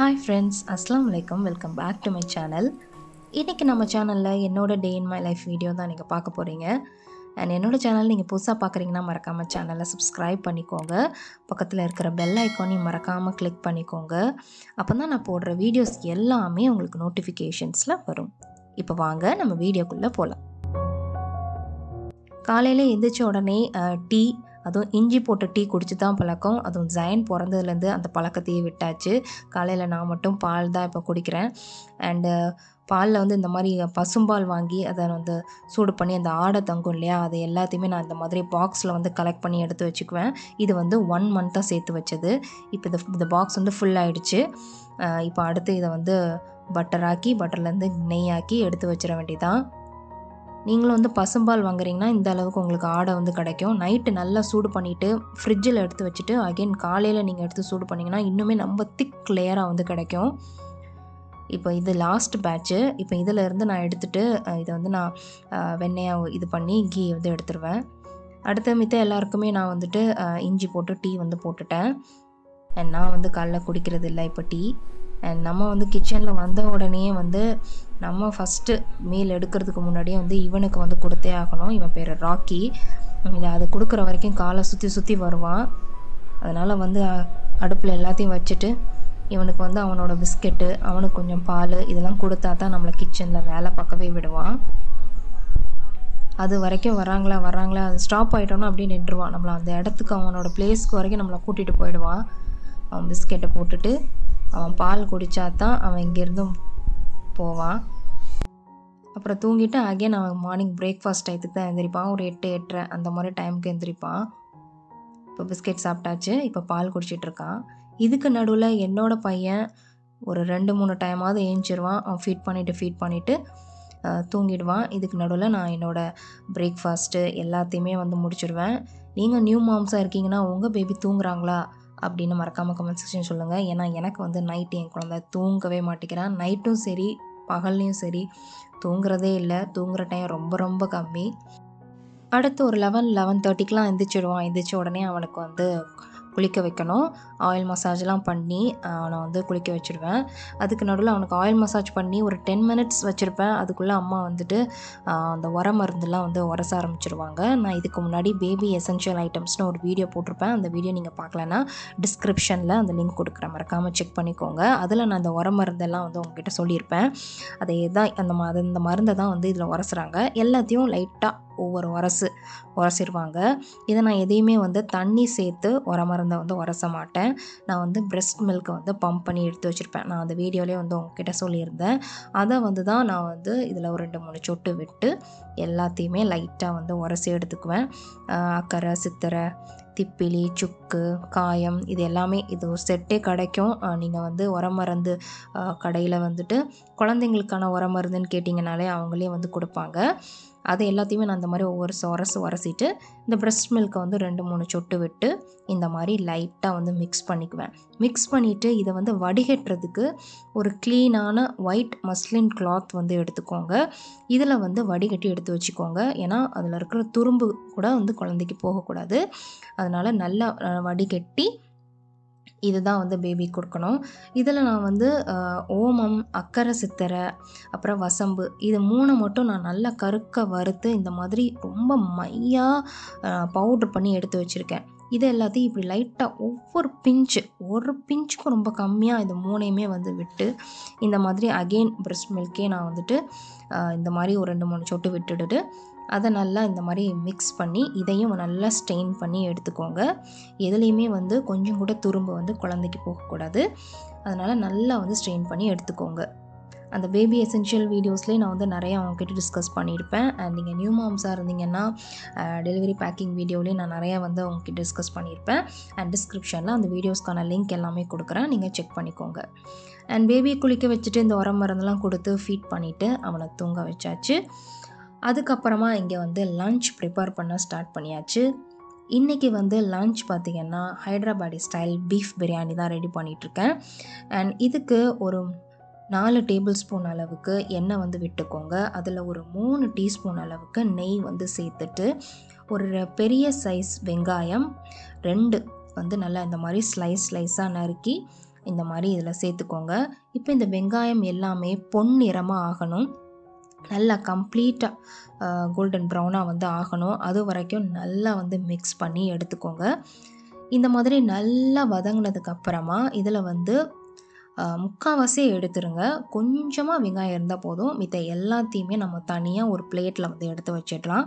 hi friends அஸ்லாம் வலைக்கம் welcome back to my channel இன்றைக்கி நம்ம சேனலில் என்னோட day in my life video தான் நீங்கள் பார்க்க போகிறீங்க அண்ட் என்னோட சேனல் நீங்கள் புதுசாக பார்க்குறீங்கன்னா மறக்காமல் சேனலை சப்ஸ்கிரைப் பண்ணிக்கோங்க பக்கத்தில் இருக்கிற பெல் ஐக்கானையும் மறக்காமல் கிளிக் பண்ணிக்கோங்க அப்போ தான் நான் போடுற வீடியோஸ் எல்லாமே உங்களுக்கு நோட்டிஃபிகேஷன்ஸில் வரும் இப்போ வாங்க நம்ம வீடியோக்குள்ளே போகலாம் காலையில் எந்திரிச்ச உடனே டீ அதுவும் இஞ்சி போட்ட டீ குடிச்சு தான் பழக்கம் அதுவும் ஜயன் பிறந்ததுலேருந்து அந்த பழக்கத்தையே விட்டாச்சு காலையில் நான் மட்டும் பால் தான் இப்போ குடிக்கிறேன் அண்டு பாலில் வந்து இந்த மாதிரி பசும்பால் வாங்கி அதை வந்து சூடு பண்ணி அந்த ஆடை தங்கும் இல்லையா அதை எல்லாத்தையுமே நான் இந்த மாதிரி பாக்ஸில் வந்து கலெக்ட் பண்ணி எடுத்து வச்சுக்குவேன் இது வந்து ஒன் மந்த்தாக சேர்த்து வச்சது இப்போ இந்த இந்த பாக்ஸ் வந்து ஃபுல் ஆகிடுச்சு இப்போ அடுத்து இதை வந்து பட்டராக்கி பட்டர்லேருந்து நெய்யாக்கி எடுத்து வச்சிட வேண்டியதான் நீங்களும் வந்து பசும்பால் வாங்குறீங்கன்னா இந்த அளவுக்கு உங்களுக்கு ஆடை வந்து கிடைக்கும் நைட்டு நல்லா சூடு பண்ணிவிட்டு ஃப்ரிட்ஜில் எடுத்து வச்சுட்டு அகைன் காலையில் நீங்கள் எடுத்து சூடு பண்ணிங்கன்னா இன்னுமே ரொம்ப திக் லேயராக வந்து கிடைக்கும் இப்போ இது லாஸ்ட் பேட்ச்சு இப்போ இதில் இருந்து நான் எடுத்துகிட்டு இதை வந்து நான் வெண்ணெயாக இது பண்ணி கீ வந்து எடுத்துருவேன் அடுத்த மித்த எல்லாருக்குமே நான் வந்துட்டு இஞ்சி போட்டு டீ வந்து போட்டுட்டேன் அண்ட் நான் வந்து காலைல குடிக்கிறது இல்லை இப்போ டீ அண்ட் நம்ம வந்து கிச்சனில் வந்த உடனே வந்து நம்ம ஃபஸ்ட்டு மீல் எடுக்கிறதுக்கு முன்னாடியே வந்து இவனுக்கு வந்து கொடுத்தே ஆகணும் இவன் பேர் ராக்கி இதை அது கொடுக்குற வரைக்கும் காலை சுற்றி சுற்றி வருவான் அதனால் வந்து அடுப்பில் எல்லாத்தையும் வச்சுட்டு இவனுக்கு வந்து அவனோட பிஸ்கெட்டு அவனுக்கு கொஞ்சம் பால் இதெல்லாம் கொடுத்தா தான் நம்மளை கிச்சனில் வேலை பார்க்கவே விடுவான் அது வரைக்கும் வராங்களா வராங்களா அது ஸ்டாப் ஆகிட்டோன்னா அப்படியே நின்றுவான் நம்மளை அந்த இடத்துக்கு அவனோட பிளேஸ்க்கு வரைக்கும் நம்மளை கூட்டிகிட்டு போயிடுவான் அவன் பிஸ்கெட்டை போட்டுட்டு அவன் பால் குடித்தா தான் அவன் இங்கேருந்தும் போவான் அப்புறம் தூங்கிட்டு அகைன் அவன் மார்னிங் பிரேக்ஃபாஸ்ட் டயத்துக்கு தான் எழுந்திரிப்பான் ஒரு எட்டு எட்டரை அந்த மாதிரி டைமுக்கு எழுந்திரிப்பான் இப்போ பிஸ்கெட் சாப்பிட்டாச்சு இப்போ பால் குடிச்சிட்ருக்கான் இதுக்கு நடுவில் என்னோட பையன் ஒரு ரெண்டு மூணு டைமாவது ஏஞ்சிருவான் அவன் ஃபீட் பண்ணிவிட்டு ஃபீட் பண்ணிவிட்டு தூங்கிடுவான் இதுக்கு நடுவில் நான் என்னோடய பிரேக்ஃபாஸ்ட்டு எல்லாத்தையுமே வந்து முடிச்சிடுவேன் நீங்கள் நியூ மாம்ஸாக இருக்கீங்கன்னா உங்கள் பேபி தூங்குறாங்களா அப்படின்னு மறக்காமல் கமெண்ட் செக்ஷன் சொல்லுங்கள் ஏன்னா எனக்கு வந்து நைட்டு என் குழந்த தூங்கவே மாட்டேங்கிறான் நைட்டும் சரி பகல்லையும் சரி தூங்குறதே இல்லை தூங்குற டைம் ரொம்ப ரொம்ப கம்மி அடுத்து ஒரு லெவன் லெவன் தேர்ட்டிக்கெலாம் எந்திரிச்சிடுவான் எந்திரிச்ச உடனே அவனுக்கு வந்து குளிக்க வைக்கணும் ஆயில் மசாஜ்லாம் பண்ணி அவனை வந்து குளிக்க வச்சுடுவேன் அதுக்கு நடுவில் அவனுக்கு ஆயில் மசாஜ் பண்ணி ஒரு டென் மினிட்ஸ் வச்சுருப்பேன் அதுக்குள்ளே அம்மா வந்துட்டு அந்த உர மருந்துலாம் வந்து உரச ஆரம்பிச்சிருவாங்க நான் இதுக்கு முன்னாடி பேபி எசென்ஷியல் ஐட்டம்ஸ்னு ஒரு வீடியோ போட்டிருப்பேன் அந்த வீடியோ நீங்கள் பார்க்கலன்னா டிஸ்கிரிப்ஷனில் அந்த லிங்க் கொடுக்குறேன் மறக்காமல் செக் பண்ணிக்கோங்க அதில் நான் அந்த உர மருந்தெல்லாம் வந்து உங்ககிட்ட சொல்லியிருப்பேன் அதை தான் அந்த ம அந்த மருந்தை தான் வந்து இதில் உரசுறாங்க எல்லாத்தையும் லைட்டாக ஒவ்வொரு உரசு உரசிடுவாங்க இதை நான் எதையுமே வந்து தண்ணி சேர்த்து உர மருந்தை வந்து உரச மாட்டேன் நான் வந்து பிரெஸ்ட் மில்க்கை வந்து பம்ப் பண்ணி எடுத்து வச்சுருப்பேன் நான் அந்த வீடியோலேயே வந்து உங்ககிட்ட சொல்லியிருந்தேன் அதை வந்து தான் நான் வந்து இதில் ஒரு ரெண்டு மூணு சொட்டு விட்டு எல்லாத்தையுமே லைட்டாக வந்து உரசி எடுத்துக்குவேன் அக்கறை சித்தரை திப்பிலி சுக்கு காயம் இது எல்லாமே இது ஒரு செட்டே கிடைக்கும் நீங்கள் வந்து உரமருந்து கடையில் வந்துட்டு குழந்தைங்களுக்கான உரமருந்துன்னு கேட்டிங்கனாலே அவங்களே வந்து கொடுப்பாங்க அது எல்லாத்தையுமே நான் அந்த மாதிரி ஒவ்வொரு உரசு உரசிட்டு இந்த ப்ரெஸ்ட் மில்க்கை வந்து ரெண்டு மூணு சொட்டு விட்டு இந்த மாதிரி லைட்டாக வந்து மிக்ஸ் பண்ணிக்குவேன் மிக்ஸ் பண்ணிவிட்டு இதை வந்து வடிகட்டுறதுக்கு ஒரு க்ளீனான ஒயிட் மஸ்லின் கிளாத் வந்து எடுத்துக்கோங்க இதில் வந்து வடிகட்டி எடுத்து வச்சுக்கோங்க ஏன்னா அதில் இருக்கிற துரும்பு கூட வந்து குழந்தைக்கு போகக்கூடாது அதனால் நல்லா வடிகட்டி இதுதான் வந்து பேபி கொடுக்கணும் இதில் நான் வந்து ஓமம் அக்கறை சித்தரை அப்புறம் வசம்பு இது மூணு மட்டும் நான் நல்லா கருக்க வறுத்து இந்த மாதிரி ரொம்ப மையாக பவுட்ரு பண்ணி எடுத்து வச்சுருக்கேன் இது எல்லாத்தையும் இப்படி லைட்டாக ஒவ்வொரு பிஞ்சு ஒரு பிஞ்சுக்கும் ரொம்ப கம்மியாக இந்த மூணையுமே வந்து விட்டு இந்த மாதிரி அகெயின் பிரெஸ்ட் மில்கே நான் வந்துட்டு இந்த மாதிரி ஒரு ரெண்டு மூணு சொட்டு விட்டுட்டு அதை நல்லா இந்த மாதிரி மிக்ஸ் பண்ணி இதையும் நல்லா ஸ்டெயின் பண்ணி எடுத்துக்கோங்க எதுலேயுமே வந்து கொஞ்சம் கூட துரும்பு வந்து குழந்தைக்கு போகக்கூடாது அதனால் நல்லா வந்து ஸ்ட்ரெயின் பண்ணி எடுத்துக்கோங்க அந்த பேபி எசென்ஷியல் வீடியோஸ்லேயே நான் வந்து நிறையா அவங்ககிட்ட டிஸ்கஸ் பண்ணியிருப்பேன் அண்ட் நீங்கள் நியூ மாம்ஸாக இருந்தீங்கன்னா டெலிவரி பேக்கிங் வீடியோலேயே நான் நிறையா வந்து அவங்ககிட்ட டிஸ்கஸ் பண்ணியிருப்பேன் அண்ட் டிஸ்கிரிப்ஷனில் அந்த வீடியோஸ்க்கான லிங்க் எல்லாமே கொடுக்குறேன் நீங்கள் செக் பண்ணிக்கோங்க அண்ட் பேபியை குளிக்க வச்சுட்டு இந்த உரம் மருந்தெல்லாம் கொடுத்து ஃபீட் பண்ணிவிட்டு அவனை தூங்க வச்சாச்சு அதுக்கப்புறமா இங்கே வந்து லன்ச் ப்ரிப்பேர் பண்ண ஸ்டார்ட் பண்ணியாச்சு இன்றைக்கி வந்து லன்ச் பார்த்திங்கன்னா ஹைதராபாடி ஸ்டைல் பீஃப் பிரியாணி தான் ரெடி பண்ணிகிட்ருக்கேன் அண்ட் இதுக்கு ஒரு நாலு டேபிள் ஸ்பூன் அளவுக்கு எண்ணெய் வந்து விட்டுக்கோங்க அதில் ஒரு மூணு டீஸ்பூன் அளவுக்கு நெய் வந்து சேர்த்துட்டு ஒரு பெரிய சைஸ் வெங்காயம் ரெண்டு வந்து நல்லா இந்த மாதிரி ஸ்லைஸ் ஸ்லைஸாக நறுக்கி இந்த மாதிரி இதில் சேர்த்துக்கோங்க இப்போ இந்த வெங்காயம் எல்லாமே பொன்னிறமாக ஆகணும் நல்லா கம்ப்ளீட்டாக கோல்டன் ப்ரௌனாக வந்து ஆகணும் அது வரைக்கும் நல்லா வந்து மிக்ஸ் பண்ணி எடுத்துக்கோங்க இந்த மாதிரி நல்லா வதங்கினதுக்கு அப்புறமா இதில் வந்து முக்கால்வாசி எடுத்துருங்க கொஞ்சமாக வெங்காயம் இருந்தால் போதும் மித்த எல்லாத்தையுமே நம்ம தனியாக ஒரு பிளேட்டில் வந்து எடுத்து வச்சிடலாம்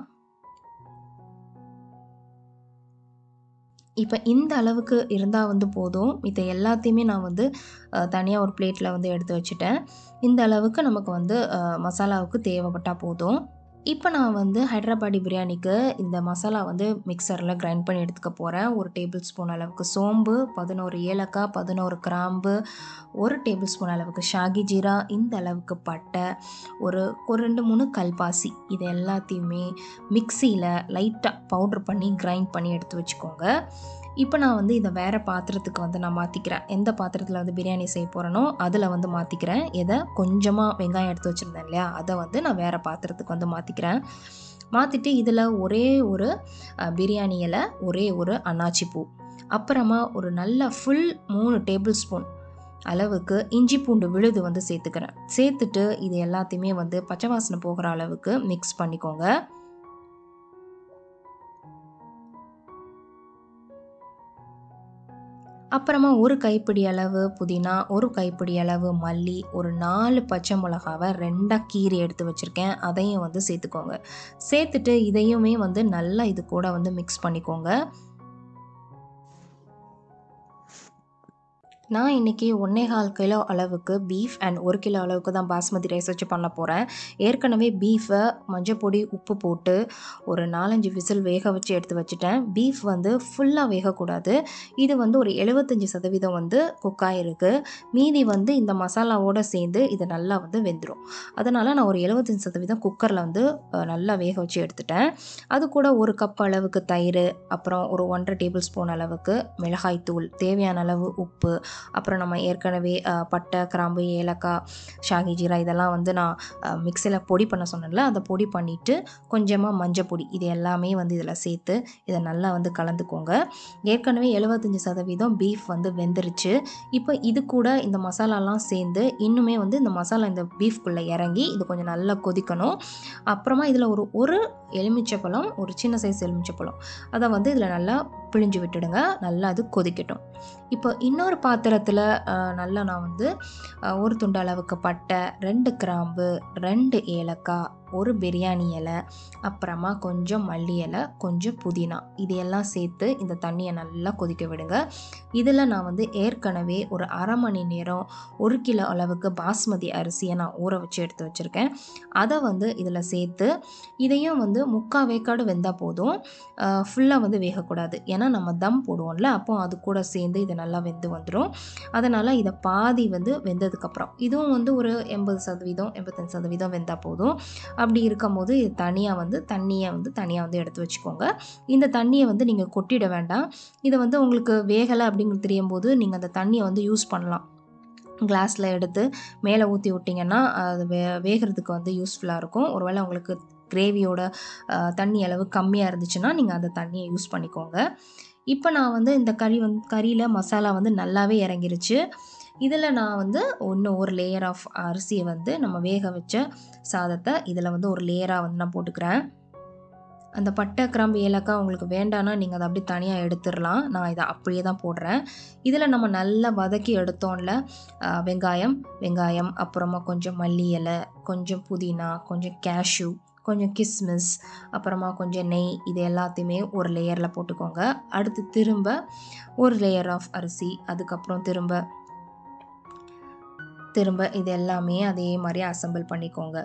இப்போ இந்த அளவுக்கு இருந்தால் வந்து போதும் மித்த எல்லாத்தையுமே நான் வந்து தனியாக ஒரு பிளேட்டில் வந்து எடுத்து வச்சுட்டேன் இந்த அளவுக்கு நமக்கு வந்து மசாலாவுக்கு தேவைப்பட்டால் போதும் இப்போ நான் வந்து ஹைட்ராபாடி பிரியாணிக்கு இந்த மசாலா வந்து மிக்சரில் கிரைண்ட் பண்ணி எடுத்துக்க போகிறேன் ஒரு டேபிள் ஸ்பூன் அளவுக்கு சோம்பு பதினோரு ஏலக்காய் பதினோரு கிராம்பு ஒரு டேபிள் ஸ்பூன் அளவுக்கு ஷாகி ஜீரா இந்த அளவுக்கு பட்டை ஒரு ஒரு ரெண்டு மூணு கல்பாசி இது எல்லாத்தையுமே மிக்சியில் லைட்டாக பவுட்ரு பண்ணி கிரைண்ட் பண்ணி எடுத்து வச்சுக்கோங்க இப்போ நான் வந்து இதை வேறு பாத்திரத்துக்கு வந்து நான் மாற்றிக்கிறேன் எந்த பாத்திரத்தில் வந்து பிரியாணி செய்ய போகிறேனோ அதில் வந்து மாற்றிக்கிறேன் எதை கொஞ்சமாக வெங்காயம் எடுத்து வச்சுருந்தேன் இல்லையா அதை வந்து நான் வேறு பாத்திரத்துக்கு வந்து மாற்றிக்கிறேன் மாற்றிட்டு இதில் ஒரே ஒரு பிரியாணி இலை ஒரே ஒரு அன்னாச்சி பூ அப்புறமா ஒரு நல்ல ஃபுல் மூணு டேபிள் ஸ்பூன் அளவுக்கு இஞ்சி பூண்டு விழுது வந்து சேர்த்துக்கிறேன் சேர்த்துட்டு இது எல்லாத்தையுமே வந்து பச்சை வாசனை போகிற அளவுக்கு மிக்ஸ் பண்ணிக்கோங்க அப்புறமா ஒரு கைப்பிடி அளவு புதினா ஒரு கைப்பிடி அளவு மல்லி ஒரு நாலு பச்சை மிளகாவை ரெண்டாக கீரி எடுத்து வச்சுருக்கேன் அதையும் வந்து சேர்த்துக்கோங்க சேர்த்துட்டு இதையுமே வந்து நல்லா இது கூட வந்து மிக்ஸ் பண்ணிக்கோங்க நான் இன்றைக்கி ஒன்றே கால் கிலோ அளவுக்கு பீஃப் அண்ட் ஒரு கிலோ அளவுக்கு தான் பாஸ்மதி ரைஸ் வச்சு பண்ண போகிறேன் ஏற்கனவே பீஃபை மஞ்சப்பொடி உப்பு போட்டு ஒரு நாலஞ்சு விசில் வேக வச்சு எடுத்து வச்சுட்டேன் பீஃப் வந்து ஃபுல்லாக வேகக்கூடாது இது வந்து ஒரு எழுபத்தஞ்சி சதவீதம் வந்து குக்காக இருக்குது மீதி வந்து இந்த மசாலாவோடு சேர்ந்து இது நல்லா வந்து வெந்துடும் அதனால் நான் ஒரு எழுபத்தஞ்சி சதவீதம் குக்கரில் வந்து நல்லா வேக வச்சு எடுத்துட்டேன் அது கூட ஒரு கப் அளவுக்கு தயிர் அப்புறம் ஒரு ஒன்றரை டேபிள் ஸ்பூன் அளவுக்கு மிளகாய் தூள் தேவையான அளவு உப்பு அப்புறம் நம்ம ஏற்கனவே பட்டை கிராம்பு ஏலக்காய் ஷாகி ஜீரா இதெல்லாம் வந்து நான் மிக்சியில் பொடி பண்ண சொன்னேன்ல அதை பொடி பண்ணிவிட்டு கொஞ்சமாக மஞ்சள் பொடி இது எல்லாமே வந்து இதில் சேர்த்து இதை நல்லா வந்து கலந்துக்கோங்க ஏற்கனவே எழுபத்தஞ்சி சதவீதம் பீஃப் வந்து வெந்துருச்சு இப்போ இது கூட இந்த மசாலாலாம் சேர்ந்து இன்னுமே வந்து இந்த மசாலா இந்த பீஃப்குள்ளே இறங்கி இது கொஞ்சம் நல்லா கொதிக்கணும் அப்புறமா இதில் ஒரு ஒரு எலுமிச்சப்பழம் ஒரு சின்ன சைஸ் எலுமிச்சப்பழம் அதை வந்து இதில் நல்லா பிழிஞ்சு விட்டுடுங்க நல்லா அது கொதிக்கட்டும் இப்போ இன்னொரு பாத்திரத்தில் நல்லா நான் வந்து ஒரு துண்டு அளவுக்கு பட்டை ரெண்டு கிராம்பு ரெண்டு ஏலக்காய் ஒரு பிரியாணி இலை அப்புறமா கொஞ்சம் மல்லி இலை கொஞ்சம் புதினா இது எல்லாம் சேர்த்து இந்த தண்ணியை நல்லா கொதிக்க விடுங்க இதில் நான் வந்து ஏற்கனவே ஒரு அரை மணி நேரம் ஒரு கிலோ அளவுக்கு பாஸ்மதி அரிசியை நான் ஊற வச்சு எடுத்து வச்சுருக்கேன் அதை வந்து இதில் சேர்த்து இதையும் வந்து முக்கால் வேக்காடு வெந்தால் போதும் ஃபுல்லாக வந்து வேகக்கூடாது ஏன்னா நம்ம தம் போடுவோம்ல அப்போ அது கூட சேர்ந்து இது நல்லா வெந்து வந்துடும் அதனால் இதை பாதி வந்து வெந்ததுக்கப்புறம் இதுவும் வந்து ஒரு எண்பது சதவீதம் எண்பத்தஞ்சு சதவீதம் வெந்தால் போதும் அப்படி இருக்கும்போது இது தனியாக வந்து தண்ணியை வந்து தனியாக வந்து எடுத்து வச்சுக்கோங்க இந்த தண்ணியை வந்து நீங்கள் கொட்டிட வேண்டாம் இதை வந்து உங்களுக்கு வேகலை அப்படிங்கிறது தெரியும் போது நீங்கள் அந்த தண்ணியை வந்து யூஸ் பண்ணலாம் கிளாஸில் எடுத்து மேலே ஊற்றி விட்டிங்கன்னா அது வே வேகிறதுக்கு வந்து யூஸ்ஃபுல்லாக இருக்கும் ஒருவேளை உங்களுக்கு கிரேவியோட தண்ணி அளவு கம்மியாக இருந்துச்சுன்னா நீங்கள் அந்த தண்ணியை யூஸ் பண்ணிக்கோங்க இப்போ நான் வந்து இந்த கறி வந்து கறியில் மசாலா வந்து நல்லாவே இறங்கிருச்சு இதில் நான் வந்து ஒன்று ஒரு லேயர் ஆஃப் அரிசியை வந்து நம்ம வேக வச்ச சாதத்தை இதில் வந்து ஒரு லேயராக வந்து நான் போட்டுக்கிறேன் அந்த பட்டை கிராம்பு ஏலக்காய் உங்களுக்கு வேண்டான்னா நீங்கள் அதை அப்படியே தனியாக எடுத்துடலாம் நான் இதை அப்படியே தான் போடுறேன் இதில் நம்ம நல்லா வதக்கி எடுத்தோம்ல வெங்காயம் வெங்காயம் அப்புறமா கொஞ்சம் மல்லி இலை கொஞ்சம் புதினா கொஞ்சம் கேஷ்யூ கொஞ்சம் கிஸ்மிஸ் அப்புறமா கொஞ்சம் நெய் இது எல்லாத்தையுமே ஒரு லேயரில் போட்டுக்கோங்க அடுத்து திரும்ப ஒரு லேயர் ஆஃப் அரிசி அதுக்கப்புறம் திரும்ப திரும்ப இது எல்லாமே அதே மாதிரி அசம்பிள் பண்ணிக்கோங்க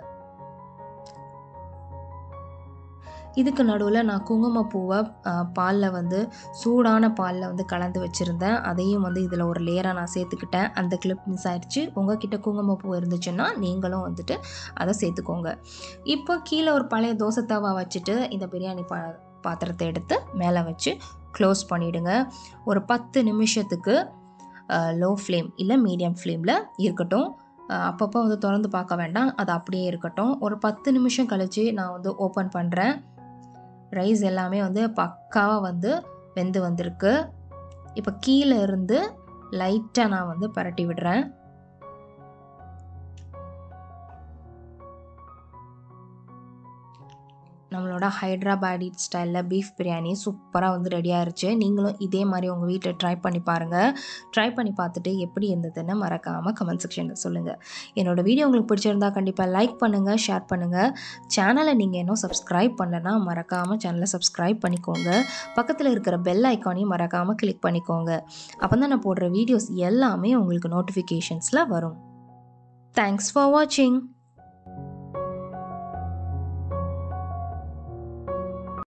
இதுக்கு நடுவில் நான் குங்குமப்பூவை பாலில் வந்து சூடான பாலில் வந்து கலந்து வச்சுருந்தேன் அதையும் வந்து இதில் ஒரு லேயராக நான் சேர்த்துக்கிட்டேன் அந்த கிளிப் மிஸ் ஆயிடுச்சு உங்ககிட்ட குங்குமப்பூ இருந்துச்சுன்னா நீங்களும் வந்துட்டு அதை சேர்த்துக்கோங்க இப்போ கீழே ஒரு பழைய தோசை தவா வச்சுட்டு இந்த பிரியாணி பா பாத்திரத்தை எடுத்து மேலே வச்சு க்ளோஸ் பண்ணிவிடுங்க ஒரு பத்து நிமிஷத்துக்கு லோ ஃப்ளேம் இல்லை மீடியம் ஃப்ளேமில் இருக்கட்டும் அப்பப்போ வந்து திறந்து பார்க்க வேண்டாம் அது அப்படியே இருக்கட்டும் ஒரு பத்து நிமிஷம் கழித்து நான் வந்து ஓப்பன் பண்ணுறேன் ரைஸ் எல்லாமே வந்து பக்காவாக வந்து வெந்து வந்திருக்கு இப்போ கீழே இருந்து லைட்டாக நான் வந்து பரட்டி விடுறேன் நம்மளோட ஹைட்ராபாடி ஸ்டைலில் பீஃப் பிரியாணி சூப்பராக வந்து ரெடி ஆயிருச்சு நீங்களும் இதே மாதிரி உங்கள் வீட்டில் ட்ரை பண்ணி பாருங்கள் ட்ரை பண்ணி பார்த்துட்டு எப்படி இருந்ததுன்னு மறக்காமல் கமெண்ட் செக்ஷனில் சொல்லுங்கள் என்னோடய வீடியோ உங்களுக்கு பிடிச்சிருந்தா கண்டிப்பாக லைக் பண்ணுங்கள் ஷேர் பண்ணுங்கள் சேனலை நீங்கள் இன்னும் சப்ஸ்கிரைப் பண்ணலன்னா மறக்காமல் சேனலை சப்ஸ்கிரைப் பண்ணிக்கோங்க பக்கத்தில் இருக்கிற பெல் ஐக்கானையும் மறக்காமல் கிளிக் பண்ணிக்கோங்க அப்போ தான் நான் போடுற வீடியோஸ் எல்லாமே உங்களுக்கு நோட்டிஃபிகேஷன்ஸில் வரும் தேங்க்ஸ் ஃபார் வாட்சிங்